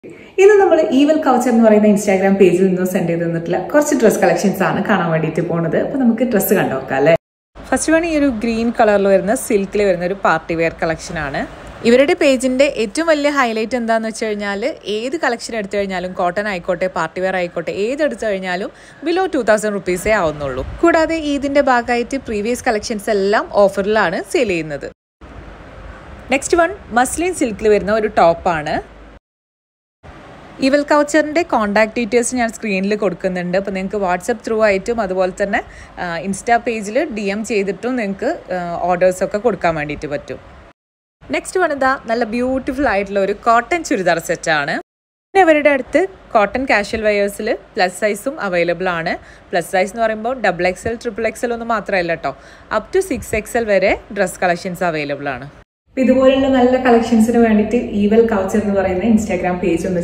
ഇന്ന് നമ്മൾ ഈവൽ കൗച്ചർ എന്ന് പറയുന്ന ഇൻസ്റ്റാഗ്രാം പേജിൽ നിന്ന് സെൻഡ് ചെയ്ത് തന്നിട്ടുള്ള കുറച്ച് ഡ്രസ് കളക്ഷൻസ് ആണ് കാണാൻ വേണ്ടിയിട്ട് പോകുന്നത് അപ്പൊ നമുക്ക് ഡ്രസ്സ് കണ്ടോക്കാം അല്ലേ ഫസ്റ്റ് വൺ ഈ ഒരു ഗ്രീൻ കളറിൽ വരുന്ന സിൽക്കിൽ വരുന്ന ഒരു പാർട്ടി വെയർ കളക്ഷൻ ആണ് ഇവരുടെ പേജിന്റെ ഏറ്റവും വലിയ ഹൈലൈറ്റ് എന്താന്ന് വെച്ച് കഴിഞ്ഞാൽ ഏത് കളക്ഷൻ എടുത്തു കഴിഞ്ഞാലും കോട്ടൺ ആയിക്കോട്ടെ പാർട്ടി വെയർ ആയിക്കോട്ടെ ഏത് എടുത്തു കഴിഞ്ഞാലും ബിലോ ടു തൗസൻഡ് റുപ്പീസേ ആവുന്നുള്ളൂ കൂടാതെ ഇതിന്റെ ഭാഗമായിട്ട് പ്രീവിയസ് കളക്ഷൻസ് എല്ലാം ഓഫറിലാണ് സെയിൽ ചെയ്യുന്നത് നെക്സ്റ്റ് വൺ മസ്ലിൻ സിൽക്കിൽ വരുന്ന ഒരു ടോപ്പാണ് ഇവൽ കൗച്ചറിൻ്റെ കോൺടാക്ട് ഡീറ്റെയിൽസ് ഞാൻ സ്ക്രീനിൽ കൊടുക്കുന്നുണ്ട് അപ്പോൾ നിങ്ങൾക്ക് വാട്സപ്പ് ത്രൂ ആയിട്ടും അതുപോലെ തന്നെ ഇൻസ്റ്റാ പേജിൽ ഡി എം ചെയ്തിട്ടും നിങ്ങൾക്ക് ഓർഡേഴ്സൊക്കെ കൊടുക്കാൻ വേണ്ടിയിട്ട് പറ്റും നെക്സ്റ്റ് വണിതാ നല്ല ബ്യൂട്ടിഫുൾ ആയിട്ടുള്ള ഒരു കോട്ടൺ ചുരിദാർ സെറ്റാണ് പിന്നെ അവരുടെ അടുത്ത് കോട്ടൺ കാഷ്വൽ വെയേഴ്സിൽ പ്ലസ് സൈസും അവൈലബിൾ ആണ് പ്ലസ് സൈസ് എന്ന് പറയുമ്പോൾ ഡബിൾ എക്സൽ ട്രിപ്പിൾ എക്സൽ ഒന്നും മാത്രമല്ല കേട്ടോ അപ് ടു സിക്സ് എക്സൽ വരെ ഡ്രസ് കളക്ഷൻസ് അവൈലബിൾ ആണ് ഇതുപോലുള്ള നല്ല കളക്ഷൻസിന് വേണ്ടിയിട്ട് ഈവൽ കൗച്ചർ എന്ന് പറയുന്ന ഇൻസ്റ്റാഗ്രാം പേജ് ഒന്ന്